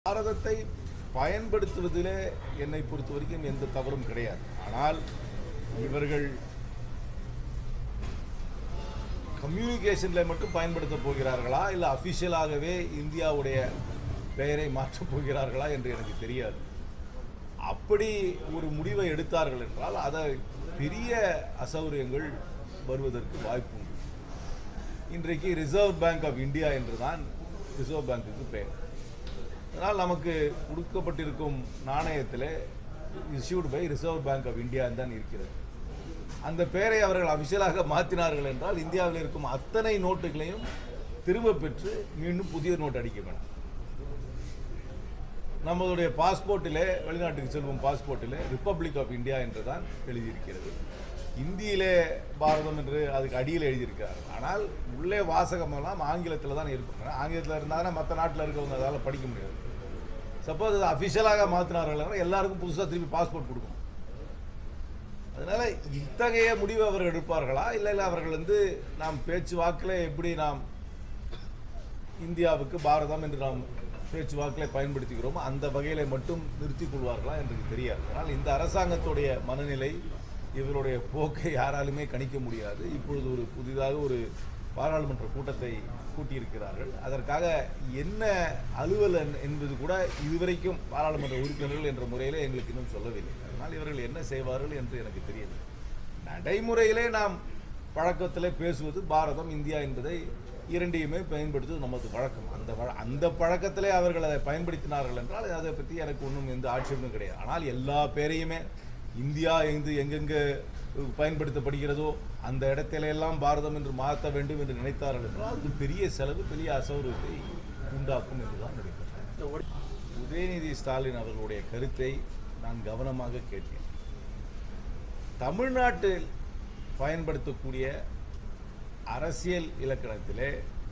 பாரதத்தை பயன்படுத்துவதிலே என்னை பொறுத்த வரைக்கும் எந்த தவறும் கிடையாது ஆனால் இவர்கள் கம்யூனிகேஷனில் மட்டும் பயன்படுத்த போகிறார்களா இல்லை அஃபிஷியலாகவே இந்தியாவுடைய பெயரை மாற்றப் போகிறார்களா என்று எனக்கு தெரியாது அப்படி ஒரு முடிவை எடுத்தார்கள் என்றால் அதை பெரிய அசௌகரியங்கள் வருவதற்கு வாய்ப்பு உண்டு இன்றைக்கு ரிசர்வ் பேங்க் ஆஃப் இந்தியா என்று தான் ரிசர்வ் பேங்க்குக்கு பெயர் அதனால் நமக்கு கொடுக்கப்பட்டிருக்கும் நாணயத்தில் issued by Reserve Bank of India தான் இருக்கிறது அந்த பெயரை அவர்கள் அபிஷியலாக மாற்றினார்கள் என்றால் இந்தியாவில் இருக்கும் அத்தனை நோட்டுகளையும் திரும்ப பெற்று மீண்டும் புதிய நோட் அடிக்க வேணும் நம்மளுடைய பாஸ்போர்ட்டிலே வெளிநாட்டுக்கு செல்லும் பாஸ்போர்ட்டிலே ரிப்பப்ளிக் ஆஃப் இந்தியா என்று தான் எழுதியிருக்கிறது இந்தியிலே பாரதம் என்று அதுக்கு அடியில் எழுதியிருக்கிறார் ஆனால் உள்ளே வாசகமெல்லாம் ஆங்கிலத்தில் தான் இருக்கும் ஆங்கிலத்தில் இருந்தால் மற்ற நாட்டில் இருக்கவங்க அதால் படிக்க முடியாது சப்போஸ் அது அஃபிஷியலாக மாற்றினார்கள் எல்லாருக்கும் புதுசாக திருப்பி பாஸ்போர்ட் கொடுக்கணும் அதனால இத்தகைய முடிவு அவர்கள் எடுப்பார்களா இல்லை இல்லை அவர்கள் வந்து நாம் பேச்சு வாக்கில் எப்படி நாம் இந்தியாவுக்கு பாரதம் என்று நாம் பேச்சு வாக்கில் பயன்படுத்துகிறோமோ அந்த வகையில மட்டும் நிறுத்திக் கொள்வார்களா என்று தெரியாது ஆனால் இந்த அரசாங்கத்துடைய மனநிலை இவருடைய போக்கை யாராலுமே கணிக்க முடியாது இப்பொழுது ஒரு புதிதாக ஒரு பாராளுமன்ற கூட்டத்தை கூட்டியிருக்கிறார்கள் அதற்காக என்ன அலுவல் என்- என்பது கூட இதுவரைக்கும் பாராளுமன்ற உறுப்பினர்கள் என்ற முறையிலே எங்களுக்கு இன்னும் சொல்லவில்லை அதனால் இவர்கள் என்ன செய்வார்கள் என்று எனக்கு தெரியவில்லை நடைமுறையிலே நாம் பழக்கத்திலே பேசுவது பாரதம் இந்தியா என்பதை இரண்டையுமே பயன்படுத்துவது நமது வழக்கம் அந்த வழ- அந்த பழக்கத்திலே அவர்கள் அதை பயன்படுத்தினார்கள் என்றால் அதை பற்றி எனக்கு ஒன்றும் எந்த ஆட்சேபமும் கிடையாது ஆனால் எல்லா பேரையுமே இந்தியா எங்கு எங்கெங்கே பயன்படுத்தப்படுகிறதோ அந்த இடத்தில எல்லாம் பாரதம் என்று மாற்ற வேண்டும் என்று நினைத்தார்கள் என்றால் அது பெரிய செலவு பெரிய அசௌகரியத்தை உண்டாக்கும் என்றுதான் நினைக்கிறேன் உதயநிதி ஸ்டாலின் அவர்களுடைய கருத்தை நான் கவனமாக கேட்டேன் தமிழ்நாட்டில் பயன்படுத்தக்கூடிய அரசியல் இலக்கணத்திலே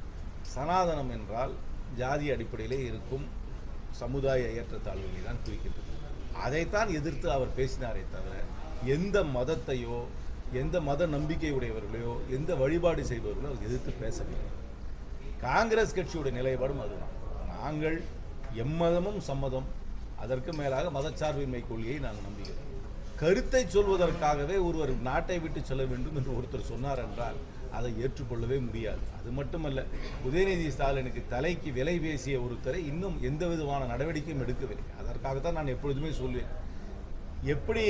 சனாதனம் என்றால் ஜாதி அடிப்படையிலே இருக்கும் சமுதாய ஏற்றத்தாழ்வுகளை தான் குறிக்கின்றது அதைத்தான் எதிர்த்து அவர் பேசினாரே தவிர எந்த மதத்தையோ எந்த மத நம்பிக்கை உடையவர்களையோ எந்த வழிபாடு செய்பவர்களோ அவர் எதிர்த்து பேசவில்லை காங்கிரஸ் கட்சியுடைய நிலைப்பாடும் அதுதான் நாங்கள் எம்மதமும் சம்மதம் அதற்கு மேலாக மதச்சார்பின்மை கொள்கையை நாங்கள் நம்புகிறோம் கருத்தை சொல்வதற்காகவே ஒருவர் நாட்டை விட்டு செல்ல வேண்டும் என்று ஒருத்தர் சொன்னார் என்றால் அதை ஏற்றுக்கொள்ளவே முடியாது அது மட்டுமல்ல உதயநிதி ஸ்டாலினுக்கு தலைக்கு விலை பேசிய ஒருத்தரை இன்னும் எந்த விதமான நடவடிக்கையும் எடுக்கவில்லை அதற்காகத்தான் நான் எப்பொழுதுமே சொல்வேன் எப்படி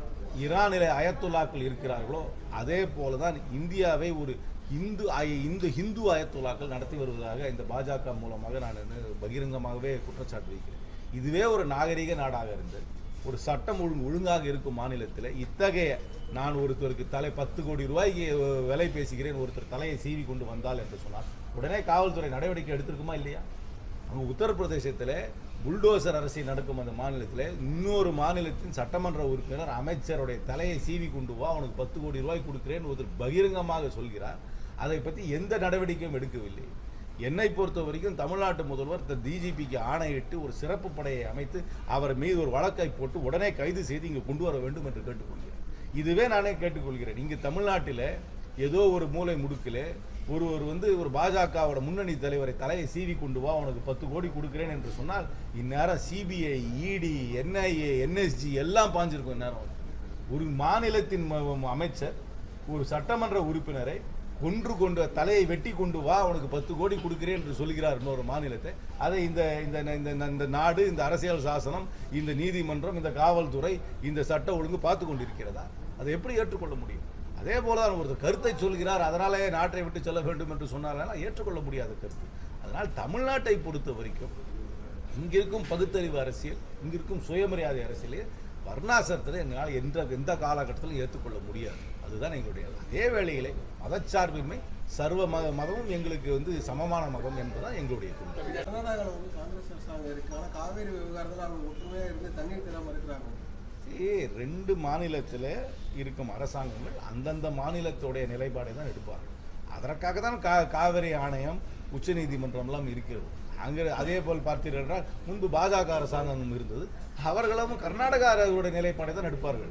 ஈரானில் அயத்துல்லாக்கள் இருக்கிறார்களோ அதே போல தான் இந்தியாவை ஒரு இந்து ஆய- இந்து ஹிந்து அயத்துல்லாக்கள் நடத்தி வருவதாக இந்த பாஜக மூலமாக நான் வந்து பகிரங்கமாகவே குற்றச்சாட்டு வைக்கிறேன் இதுவே ஒரு நாகரிக நாடாக இருந்தது ஒரு சட்டம் ஒழுங்கு ஒழுங்காக இருக்கும் மாநிலத்தில் இத்தகைய நான் ஒருத்தருக்கு தலை பத்து கோடி ரூபாய்க்கு அஹ், விலை பேசுகிறேன் ஒருத்தர் தலையை சீவி கொண்டு வந்தால் என்று சொன்னார் உடனே காவல்துறை நடவடிக்கை எடுத்திருக்குமா இல்லையா அங்கே உத்தரப்பிரதேசத்தில் புல்டோசர் அரசியல் நடக்கும் அந்த மாநிலத்தில் இன்னொரு மாநிலத்தின் சட்டமன்ற உறுப்பினர் அமைச்சருடைய தலையை சீவி கொண்டு வா அவனுக்கு பத்து கோடி ரூபாய் கொடுக்கிறேன் ஒருத்தர் பகிரங்கமாக சொல்கிறார் அதை பற்றி எந்த நடவடிக்கையும் எடுக்கவில்லை என்னை பொறுத்த வரைக்கும் தமிழ்நாட்டு முதல்வர் இந்த டிஜிபிக்கு ஆணையிட்டு ஒரு சிறப்பு படையை அமைத்து அவர் மீது ஒரு வழக்கை போட்டு உடனே கைது செய்து இங்கே கொண்டு வர வேண்டும் என்று கேட்டுக்கொள்கிறேன் இதுவே நானே கேட்டுக்கொள்கிறேன் இங்கே தமிழ்நாட்டில் ஏதோ ஒரு மூலை முடுக்கில் ஒருவர் வந்து ஒரு பாஜகவோட முன்னணி தலைவரை தலையை சீவி கொண்டு வா உனக்கு பத்து கோடி கொடுக்கிறேன் என்று சொன்னால் இந்நேரம் சிபிஐ இடி என்ஐஏ என்எஸ்ஜி எல்லாம் பாஞ்சிருக்கும் இந்நேரம் ஒரு மாநிலத்தின் ம- அமைச்சர் ஒரு சட்டமன்ற உறுப்பினரை கொன்று கொண்டு தலையை வெட்டி கொண்டு வா உனக்கு பத்து கோடி கொடுக்கிறேன் என்று சொல்கிறார் இன்னொரு மாநிலத்தை அதை இந்த இந்த இந்த இந்த- இந்த நாடு இந்த அரசியல் சாசனம் இந்த நீதிமன்றம் இந்த காவல்துறை இந்த சட்ட ஒழுங்கு பார்த்து கொண்டிருக்கிறதா அதை எப்படி ஏற்றுக்கொள்ள முடியும் அதே போல தான் ஒருத்தர் கருத்தை சொல்கிறார் அதனாலே நாட்டை விட்டு செல்ல வேண்டும் என்று சொன்னார்கள் ஏற்றுக்கொள்ள முடியாத கருத்து அதனால் தமிழ்நாட்டை பொறுத்த வரைக்கும் இங்க இருக்கும் பகுத்தறிவு அரசியல் இங்க இருக்கும் சுயமரியாதை அரசியலே வர்ணாசிரத்தில் எங்களால் எந்த எந்த காலகட்டத்திலும் ஏற்றுக்கொள்ள முடியாது அதுதான் எங்களுடைய அதே வேளையிலே மதச்சார்பின்மை சர்வ மத மதமும் எங்களுக்கு வந்து சமமான மதம் என்பதுதான் எங்களுடைய கொள்கை கர்நாடகாவில் வந்து காங்கிரஸ் அரசாங்கம் இருக்கு ஆனால் காவேரி விவகாரத்தில் அவங்க ஒற்றுமையாக இருந்து தண்ணீர் தராமல் இருக்கிறாங்க ஏ ரெண்டு மாநிலத்தில் இருக்கும் அரசாங்கங்கள் அந்தந்த மாநிலத்துடைய நிலைப்பாடை தான் எடுப்பார்கள் அதற்காக தான் கா காவிரி ஆணையம் உச்சநீதிமன்றம்லாம் இருக்கிறது அங்கே அதே போல் பார்த்தீர்கள் என்றால் முன்பு பாஜக அரசாங்கம் இருந்தது அவர்களும் கர்நாடக அரசுடைய நிலைப்பாடை தான் எடுப்பார்கள்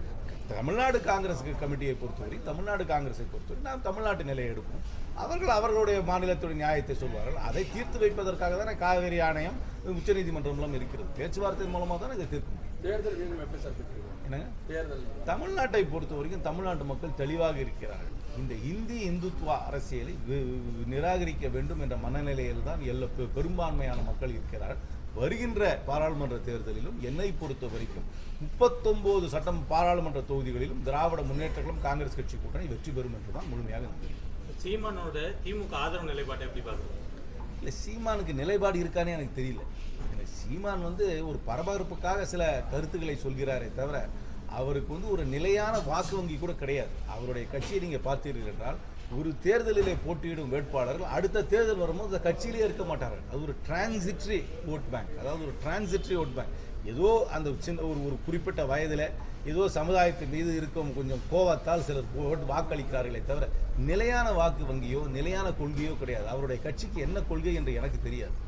தமிழ்நாடு காங்கிரஸ் கமிட்டியை பொறுத்தவரை தமிழ்நாடு காங்கிரஸை பொறுத்தவரை நாம் தமிழ்நாட்டு நிலையை எடுப்போம் அவர்கள் அவர்களுடைய மாநிலத்துடைய நியாயத்தை சொல்வார்கள் அதை தீர்த்து வைப்பதற்காக தானே காவேரி ஆணையம் உச்சநீதிமன்றம் மூலம் இருக்கிறது பேச்சுவார்த்தை மூலமாக தானே இதை தீர்க்க முடியும் தேர்தல் வியூகம் எப்படி சார் பெற்றிருக்கீங்க என்னங்க தேர்தல் தமிழ்நாட்டை பொறுத்த வரைக்கும் தமிழ்நாட்டு மக்கள் தெளிவாக இருக்கிறார்கள் இந்த இந்தி இந்துத்துவ அரசியலை வி- வி- நிராகரிக்க வேண்டும் என்ற மனநிலையில் தான் எல்லா பெ- பெரும்பான்மையான மக்கள் இருக்கிறார்கள் வருகின்ற பாராளுமன்ற தேர்தலிலும் என்னை பொறுத்த வரைக்கும் முப்பத்தொன்பது சட்டம் பாராளுமன்ற தொகுதிகளிலும் திராவிட முன்னேற்றங்களும் காங்கிரஸ் கட்சி கூட்டணி வெற்றி பெறும் என்றுதான் முழுமையாக நம்புகிறேன் சீமானோட திமுக ஆதரவு நிலைப்பாட்டை எப்படி பார்க்குறீங்க இல்லை சீமானுக்கு நிலைப்பாடு இருக்கானே எனக்கு தெரியல எனக்கு சீமான் வந்து ஒரு பரபரப்புக்காக சில கருத்துக்களை சொல்கிறாரே தவிர அவருக்கு வந்து ஒரு நிலையான வாக்கு வங்கி கூட கிடையாது அவருடைய கட்சியை நீங்கள் பார்த்தீர்கள் என்றால் ஒரு தேர்தலிலே போட்டியிடும் வேட்பாளர்கள் அடுத்த தேர்தல் வரும்போது அந்த கட்சியிலே இருக்க மாட்டார்கள் அது ஒரு டிரான்சிட்ரி ஓட் பேங்க் அதாவது ஒரு டிரான்சிட்ரி ஓட் பேங்க் ஏதோ அந்த சின்ன ஒரு ஒரு குறிப்பிட்ட வயதில் ஏதோ சமுதாயத்தின் மீது இருக்கும் கொஞ்சம் கோவத்தால் சிலர் ஓட்டு வாக்களிக்கிறார்களே தவிர நிலையான வாக்கு வங்கியோ நிலையான கொள்கையோ கிடையாது அவருடைய கட்சிக்கு என்ன கொள்கை என்று எனக்கு தெரியாது